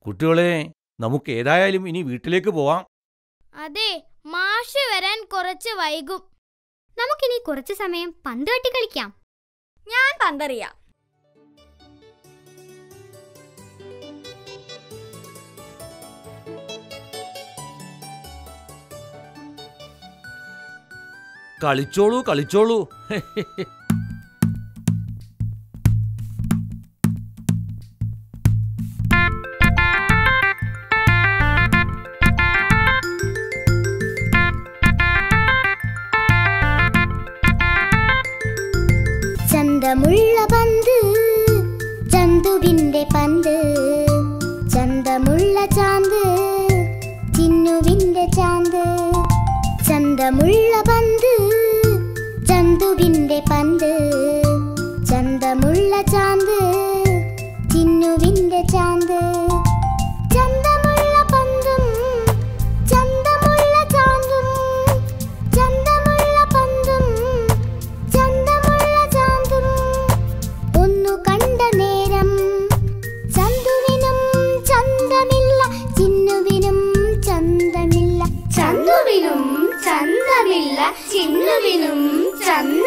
കുട്ടികളെ നമുക്ക് ഏതായാലും ഇനി വീട്ടിലേക്ക് പോവാം അതെ മാഷ് വരാൻ കുറച്ച് വൈകും നമുക്കിനി കുറച്ചു സമയം പന്ത് തട്ടി കളിക്കാം ഞാൻ പന്തറിയാം കളിച്ചോളൂ കളിച്ചോളൂ ചന്തമുള്ള പന്ത് ചന്തുവിന്റെ പന്ത് ചന്തമുള്ള ചാന്ത് ചിന്നുവിന്റെ ചാന്ത് ചന്തമുള്ള പന്ത് ചന്തുവിന്റെ പന്ത് ചന്തമുള്ള ചാന്ത് ചിന്നുവിന്റെ ചാന്ത് ചന്തമുള്ള പന്തും ചന്തമുള്ള ചാന്തും ചന്തമുള്ള പന്തും ചന്തമുള്ള ചാന്തും ഒന്നു കണ്ട നേരം ചന്തുവിനും ചന്തമില്ല ചിന്നുവിനും ചന്തമില്ല ചന്തുവിനും ചന്തമില്ല ചിന്നുവിനും ചന്ത